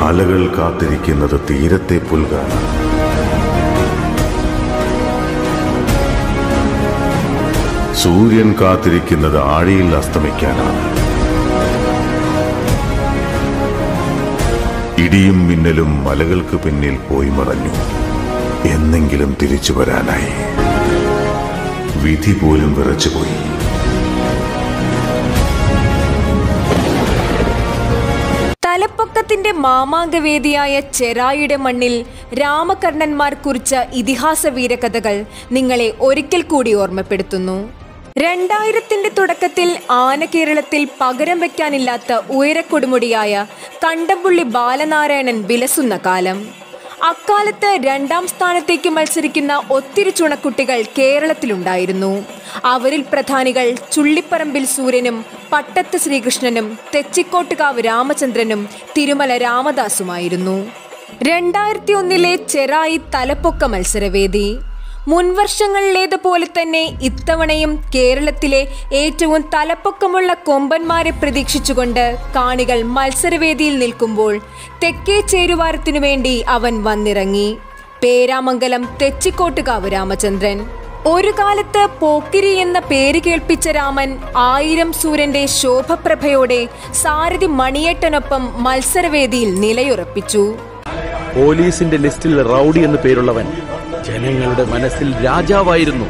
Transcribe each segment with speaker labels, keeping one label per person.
Speaker 1: അലകൾ കാത്തിരിക്കുന്നത് തീരത്തെ പുൽകാണ് സൂര്യൻ കാത്തിരിക്കുന്നത് ആഴിയിൽ അസ്തമിക്കാനാണ് ഇടിയും മിന്നലും മലകൾക്ക് പിന്നിൽ പോയി മറഞ്ഞു എന്നെങ്കിലും തിരിച്ചു വരാനായി വിധി പോലും വിറച്ചുപോയി
Speaker 2: തലപ്പൊക്കത്തിന്റെ മാമാങ്കവേദിയായ ചെറായിയുടെ മണ്ണിൽ രാമകർണന്മാർ കുറിച്ച ഇതിഹാസ വീരകഥകൾ നിങ്ങളെ ഒരിക്കൽ കൂടി ഓർമ്മപ്പെടുത്തുന്നു രണ്ടായിരത്തിന്റെ തുടക്കത്തിൽ ആനകേരളത്തിൽ പകരം വെക്കാനില്ലാത്ത ഉയരക്കൊടുമുടിയായ കണ്ടംപുള്ളി ബാലനാരായണൻ വിലസുന്ന കാലം അക്കാലത്ത് രണ്ടാം സ്ഥാനത്തേക്ക് മത്സരിക്കുന്ന ഒത്തിരി ചുണക്കുട്ടികൾ കേരളത്തിലുണ്ടായിരുന്നു അവരിൽ പ്രധാനികൾ ചുള്ളിപ്പറമ്പിൽ സൂര്യനും പട്ടത്ത് ശ്രീകൃഷ്ണനും തെച്ചിക്കോട്ടുകാവ് രാമചന്ദ്രനും തിരുമല രാമദാസുമായിരുന്നു രണ്ടായിരത്തി ഒന്നിലെ ചെറായി തലപ്പൊക്ക മത്സരവേദി മുൻവർഷങ്ങളിലേതുപോലെ തന്നെ ഇത്തവണയും കേരളത്തിലെ ഏറ്റവും തലപ്പൊക്കമുള്ള കൊമ്പന്മാരെ പ്രതീക്ഷിച്ചുകൊണ്ട് കാണികൾ മത്സരവേദിയിൽ നിൽക്കുമ്പോൾ തെക്കേ ചേരുവാരത്തിനു വേണ്ടി അവൻ വന്നിറങ്ങി പേരാമംഗലം തെച്ചിക്കോട്ടുകാവ് രാമചന്ദ്രൻ ഒരു കാലത്ത് പോക്കിരി എന്ന പേര് കേൾപ്പിച്ച രാമൻ ആയിരം സൂര്യന്റെ ശോഭപ്രഭയോടെ സാരഥി മണിയേട്ടനൊപ്പം മത്സരവേദിയിൽ നിലയുറപ്പിച്ചു
Speaker 3: പോലീസിന്റെ ലിസ്റ്റിൽ റൗഡി എന്ന് പേരുള്ളവൻ ജനങ്ങളുടെ മനസ്സിൽ രാജാവായിരുന്നു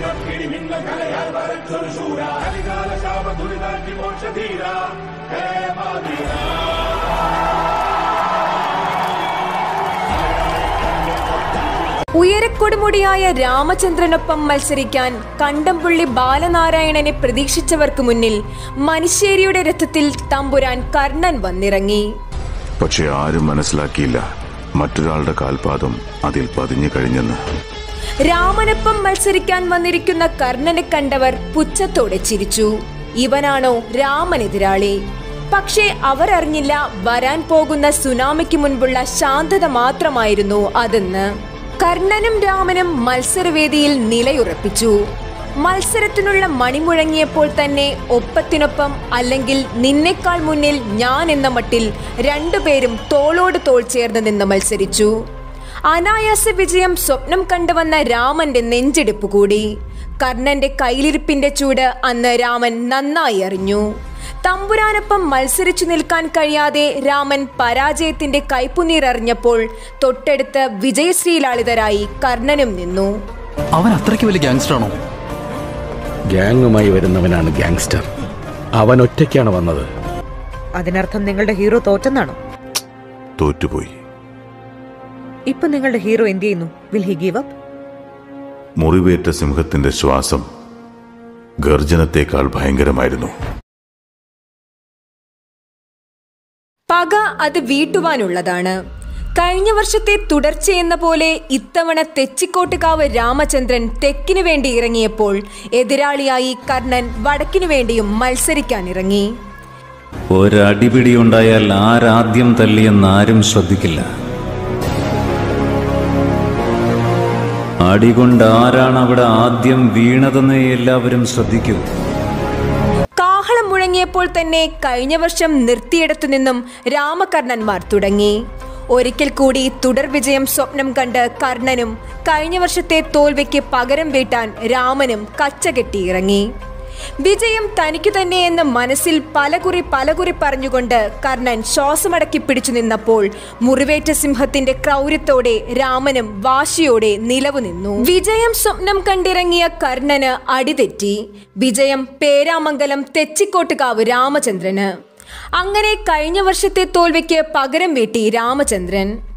Speaker 2: ഉയരക്കൊടുമുടിയായ രാമചന്ദ്രനൊപ്പം മത്സരിക്കാൻ കണ്ടംപുള്ളി ബാലനാരായണനെ പ്രതീക്ഷിച്ചവർക്ക് മുന്നിൽ മനുശ്ശേരിയുടെ രഥത്തിൽ തമ്പുരാൻ കർണൻ വന്നിറങ്ങി
Speaker 1: പക്ഷെ ആരും മനസ്സിലാക്കിയില്ല മറ്റൊരാളുടെ കാൽപാദം അതിൽ പതിഞ്ഞു കഴിഞ്ഞെന്ന്
Speaker 2: രാമനൊപ്പം മത്സരിക്കാൻ വന്നിരിക്കുന്ന കർണനെ കണ്ടവർ പുച്ഛത്തോടെ ചിരിച്ചു ഇവനാണോ രാമനെതിരാളി പക്ഷേ അവർ അറിഞ്ഞില്ല വരാൻ പോകുന്ന സുനാമിക്ക് മുൻപുള്ള ശാന്തത മാത്രമായിരുന്നു അതെന്ന് കർണനും രാമനും മത്സരവേദിയിൽ നിലയുറപ്പിച്ചു മത്സരത്തിനുള്ള മണി മുഴങ്ങിയപ്പോൾ തന്നെ ഒപ്പത്തിനൊപ്പം അല്ലെങ്കിൽ നിന്നേക്കാൾ മുന്നിൽ ഞാൻ എന്ന മട്ടിൽ രണ്ടുപേരും തോളോട് തോൾ ചേർന്ന് നിന്ന് മത്സരിച്ചു അനായാസ വിജയം സ്വപ്നം കണ്ടുവന്ന രാമന്റെ നെഞ്ചെടുപ്പ് കൂടി കർണന്റെ കയ്യിലിരിപ്പിന്റെ ചൂട് അന്ന് രാമൻ നന്നായി അറിഞ്ഞു തമ്പുരാനൊപ്പം മത്സരിച്ചു നിൽക്കാൻ കഴിയാതെ രാമൻ പരാജയത്തിന്റെ കൈപ്പുനീർ അറിഞ്ഞപ്പോൾ തൊട്ടടുത്ത് വിജയശ്രീലാളിതരായി കർണനും നിന്നു
Speaker 4: അവൻ അത്രയ്ക്ക് വലിയ ഗാങ്സ്റ്റർ ആണോ
Speaker 3: ഗ്യാങ്ങുമായി വരുന്നവനാണ് ഗാങ്സ്റ്റർ അവൻ ഒറ്റയ്ക്കാണ് വന്നത്
Speaker 5: അതിനർത്ഥം നിങ്ങളുടെ ഹീറോ തോറ്റെന്നാണോ
Speaker 1: തോറ്റുപോയി
Speaker 5: ഇപ്പൊ നിങ്ങളുടെ ഹീറോ എന്ത് ചെയ്യുന്നു വിൽ ഹി ഗീവ് അപ്പ്
Speaker 1: മുറിവേറ്റ സിംഹത്തിന്റെ ശ്വാസം ഗർജനത്തേക്കാൾ ഭയങ്കരമായിരുന്നു
Speaker 2: പക അത് വീട്ടുവാനുള്ളതാണ് കഴിഞ്ഞ വർഷത്തെ തുടർച്ചയെന്ന പോലെ ഇത്തവണ തെച്ചിക്കോട്ടുകാവ് രാമചന്ദ്രൻ തെക്കിനു വേണ്ടി ഇറങ്ങിയപ്പോൾ എതിരാളിയായി കർണൻ വടക്കിനു വേണ്ടിയും മത്സരിക്കാൻ ഇറങ്ങി
Speaker 6: ഒരടിപിടി ഉണ്ടായാൽ ആരാദ്യം തല്ലിയെന്ന് ആരും ശ്രദ്ധിക്കില്ല അടികൊണ്ട് ആരാണ് അവിടെ ആദ്യം വീണതെന്ന് എല്ലാവരും ശ്രദ്ധിക്കൂ
Speaker 2: കാഹളം മുഴങ്ങിയപ്പോൾ തന്നെ കഴിഞ്ഞ വർഷം നിർത്തിയിടത്തു നിന്നും രാമകർണന്മാർ തുടങ്ങി ഒരിക്കൽ കൂടി തുടർ വിജയം സ്വപ്നം കണ്ട് കർണനും കഴിഞ്ഞ വർഷത്തെ തോൽവിക്ക് പകരം വീട്ടാൻ രാമനും കച്ചകെട്ടി ഇറങ്ങി വിജയം തനിക്കു തന്നെ എന്ന് മനസ്സിൽ പലകുറി പലകുറി പറഞ്ഞുകൊണ്ട് കർണൻ ശ്വാസമടക്കി പിടിച്ചു നിന്നപ്പോൾ മുറിവേറ്റ സിംഹത്തിന്റെ ക്രൗര്യത്തോടെ രാമനും വാശിയോടെ നിലവു നിന്നു വിജയം സ്വപ്നം കണ്ടിറങ്ങിയ കർണന് അടിതെറ്റി വിജയം പേരാമംഗലം തെച്ചിക്കോട്ടുകാവ് രാമചന്ദ്രന് അങ്ങനെ കഴിഞ്ഞ വർഷത്തെ തോൽവിക്ക് പകരം വീട്ടി രാമചന്ദ്രൻ